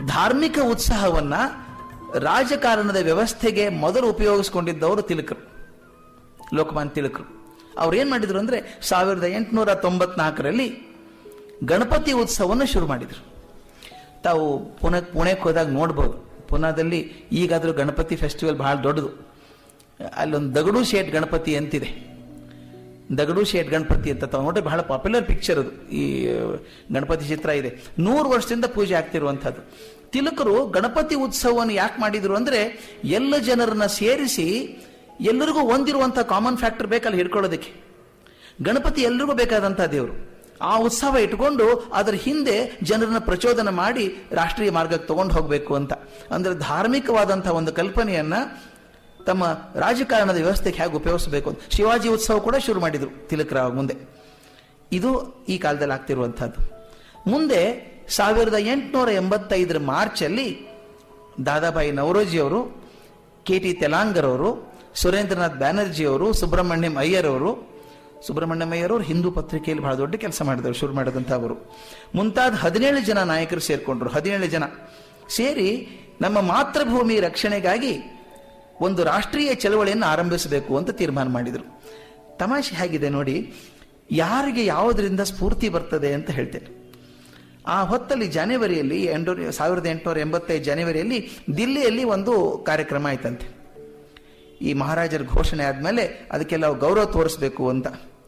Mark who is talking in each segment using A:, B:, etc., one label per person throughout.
A: ಧಾರ್ಮಿಕ ಉತ್ಸಾಹವನ್ನ ರಾಜಕಾರಣದ ವ್ಯವಸ್ಥೆಗೆ ಮೊದಲು ಉಪಯೋಗಿಸಿಕೊಂಡಿದ್ದವರು ತಿಲಕರು ಲೋಕಮಾನ್ಯ ತಿಲಕರು ಅವ್ರು ಏನ್ ಮಾಡಿದ್ರು ಅಂದ್ರೆ ಸಾವಿರದ ಎಂಟುನೂರ ತೊಂಬತ್ನಾಲ್ಕರಲ್ಲಿ ಗಣಪತಿ ಉತ್ಸವವನ್ನು ಶುರು ಮಾಡಿದ್ರು ತಾವು ಪುಣೆ ಪುಣೆಗೆ ಹೋದಾಗ ನೋಡ್ಬೋದು ಪುನಾದಲ್ಲಿ ಈಗಾದರೂ ಗಣಪತಿ ಫೆಸ್ಟಿವಲ್ ಬಹಳ ದೊಡ್ಡದು ಅಲ್ಲೊಂದು ದಗಡು ಶೇಟ್ ಗಣಪತಿ ಅಂತಿದೆ ದಗಡು ಶೇಟ್ ಗಣಪತಿ ಅಂತ ತಾವು ನೋಡ್ರಿ ಬಹಳ ಪಾಪ್ಯುಲರ್ ಪಿಕ್ಚರ್ ಅದು ಈ ಗಣಪತಿ ಚಿತ್ರ ಇದೆ ನೂರು ವರ್ಷದಿಂದ ಪೂಜೆ ಆಗ್ತಿರುವಂಥದ್ದು ತಿಲಕರು ಗಣಪತಿ ಉತ್ಸವವನ್ನು ಯಾಕೆ ಮಾಡಿದ್ರು ಅಂದ್ರೆ ಎಲ್ಲ ಜನರನ್ನ ಸೇರಿಸಿ ಎಲ್ಲರಿಗೂ ಒಂದಿರುವಂಥ ಕಾಮನ್ ಫ್ಯಾಕ್ಟರ್ ಬೇಕಲ್ಲ ಹಿಡ್ಕೊಳ್ಳೋದಕ್ಕೆ ಗಣಪತಿ ಎಲ್ರಿಗೂ ಬೇಕಾದಂಥ ದೇವರು ಆ ಉತ್ಸವ ಇಟ್ಕೊಂಡು ಅದರ ಹಿಂದೆ ಜನರನ್ನ ಪ್ರಚೋದನ ಮಾಡಿ ರಾಷ್ಟ್ರೀಯ ಮಾರ್ಗಕ್ಕೆ ತಗೊಂಡು ಹೋಗಬೇಕು ಅಂತ ಅಂದ್ರೆ ಧಾರ್ಮಿಕವಾದಂತಹ ಒಂದು ಕಲ್ಪನೆಯನ್ನ ತಮ್ಮ ರಾಜಕಾರಣದ ವ್ಯವಸ್ಥೆಗೆ ಹೇಗೆ ಉಪಯೋಗಿಸಬೇಕು ಅಂತ ಶಿವಾಜಿ ಉತ್ಸವ ಕೂಡ ಶುರು ಮಾಡಿದ್ರು ತಿಲಕರಾವ್ ಮುಂದೆ ಇದು ಈ ಕಾಲದಲ್ಲಿ ಆಗ್ತಿರುವಂತಹದ್ದು ಮುಂದೆ ಸಾವಿರದ ಎಂಟುನೂರ ಎಂಬತ್ತೈದರ ಮಾರ್ಚ್ ಅಲ್ಲಿ ದಾದಾಬಾಯಿ ನವರೋಜಿ ಅವರು ಕೆ ಟಿ ತೆಲಾಂಗರ್ ಅವರು ಸುರೇಂದ್ರನಾಥ್ ಬ್ಯಾನರ್ಜಿ ಅವರು ಸುಬ್ರಹ್ಮಣ್ಯಂ ಅಯ್ಯರ್ ಅವರು ಸುಬ್ರಹ್ಮಣ್ಯಂ ಅಯ್ಯರ್ ಅವರು ಹಿಂದೂ ಪತ್ರಿಕೆಯಲ್ಲಿ ಬಹಳ ದೊಡ್ಡ ಕೆಲಸ ಮಾಡಿದರು ಶುರು ಮಾಡಿದಂಥವರು ಮುಂತಾದ ಹದಿನೇಳು ಜನ ನಾಯಕರು ಸೇರ್ಕೊಂಡ್ರು ಹದಿನೇಳು ಜನ ಸೇರಿ ನಮ್ಮ ಮಾತೃಭೂಮಿ ರಕ್ಷಣೆಗಾಗಿ ಒಂದು ರಾಷ್ಟ್ರೀಯ ಚಳವಳಿಯನ್ನು ಆರಂಭಿಸಬೇಕು ಅಂತ ತೀರ್ಮಾನ ಮಾಡಿದರು ತಮಾಷೆ ಹೇಗಿದೆ ನೋಡಿ ಯಾರಿಗೆ ಯಾವುದರಿಂದ ಸ್ಫೂರ್ತಿ ಬರ್ತದೆ ಅಂತ ಹೇಳ್ತೇನೆ ಆ ಹೊತ್ತಲ್ಲಿ ಜನವರಿಯಲ್ಲಿ ಎಂಟು ಸಾವಿರದ ಎಂಟುನೂರ ಎಂಬತ್ತೈದು ಜನವರಿಯಲ್ಲಿ ದಿಲ್ಲಿಯಲ್ಲಿ ಒಂದು ಕಾರ್ಯಕ್ರಮ ಆಯ್ತಂತೆ ಈ ಮಹಾರಾಜರ ಘೋಷಣೆ ಆದ್ಮೇಲೆ ಅದಕ್ಕೆಲ್ಲ ಗೌರವ ತೋರಿಸ್ಬೇಕು ಅಂತ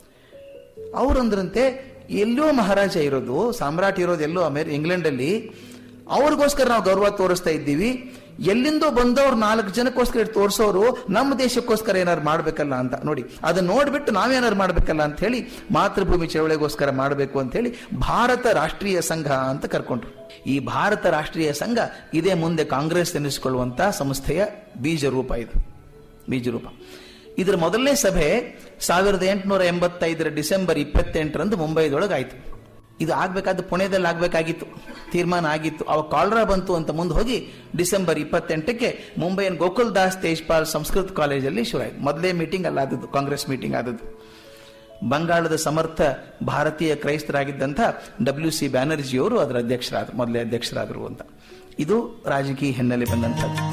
A: ಅವರಂದ್ರಂತೆ ಎಲ್ಲೋ ಮಹಾರಾಜ ಇರೋದು ಸಾಮ್ರಾಟ್ ಇರೋದು ಎಲ್ಲೋ ಅಮೇರಿ ಇಂಗ್ಲೆಂಡಲ್ಲಿ ಅವ್ರಿಗೋಸ್ಕರ ನಾವು ಗೌರವ ತೋರಿಸ್ತಾ ಇದ್ದೀವಿ ಎಲ್ಲಿಂದೋ ಬಂದವ್ರು ನಾಲ್ಕು ಜನಕ್ಕೋಸ್ಕರ ತೋರಿಸೋರು ನಮ್ಮ ದೇಶಕ್ಕೋಸ್ಕರ ಏನಾರು ಮಾಡ್ಬೇಕಲ್ಲ ಅಂತ ನೋಡಿ ಅದನ್ನ ನೋಡ್ಬಿಟ್ಟು ನಾವೇನಾರು ಮಾಡ್ಬೇಕಲ್ಲ ಅಂತ ಹೇಳಿ ಮಾತೃಭೂಮಿ ಚಳವಳಿಗೋಸ್ಕರ ಮಾಡಬೇಕು ಅಂತ ಹೇಳಿ ಭಾರತ ರಾಷ್ಟ್ರೀಯ ಸಂಘ ಅಂತ ಕರ್ಕೊಂಡ್ರು ಈ ಭಾರತ ರಾಷ್ಟ್ರೀಯ ಸಂಘ ಇದೇ ಮುಂದೆ ಕಾಂಗ್ರೆಸ್ ಎನಿಸಿಕೊಳ್ಳುವಂತ ಸಂಸ್ಥೆಯ ಬೀಜ ರೂಪ ಇದು ಬೀಜ ರೂಪ ಇದರ ಮೊದಲನೇ ಸಭೆ ಸಾವಿರದ ಎಂಟುನೂರ ಎಂಬತ್ತೈದರ ಡಿಸೆಂಬರ್ ಇಪ್ಪತ್ತೆಂಟರಂದು ಮುಂಬೈದೊಳಗಾಯ್ತು ಇದು ಆಗ್ಬೇಕಾದ ಪುಣೆದಲ್ಲಿ ಆಗ್ಬೇಕಾಗಿತ್ತು ತೀರ್ಮಾನ ಆಗಿತ್ತು ಅವಾಗ ಕಾಲ್ರಾ ಬಂತು ಅಂತ ಮುಂದೆ ಹೋಗಿ ಡಿಸೆಂಬರ್ ಇಪ್ಪತ್ತೆಂಟಕ್ಕೆ ಮುಂಬೈನ ಗೋಕುಲ್ ದಾಸ್ ತೇಜ್ಪಾಲ್ ಸಂಸ್ಕೃತ ಕಾಲೇಜಲ್ಲಿ ಶುರು ಆಯ್ತು ಮೊದಲೇ ಮೀಟಿಂಗ್ ಅಲ್ಲಾದದ್ದು ಕಾಂಗ್ರೆಸ್ ಮೀಟಿಂಗ್ ಆದದ್ದು ಬಂಗಾಳದ ಸಮರ್ಥ ಭಾರತೀಯ ಕ್ರೈಸ್ತರಾಗಿದ್ದಂಥ ಡಬ್ಲ್ಯೂ ಸಿ ಬ್ಯಾನರ್ಜಿಯವರು ಅದರ ಅಧ್ಯಕ್ಷರಾದ ಮೊದಲೇ ಅಧ್ಯಕ್ಷರಾದರು ಅಂತ ಇದು ರಾಜಕೀಯ ಹಿನ್ನೆಲೆ ಬಂದಂಥದ್ದು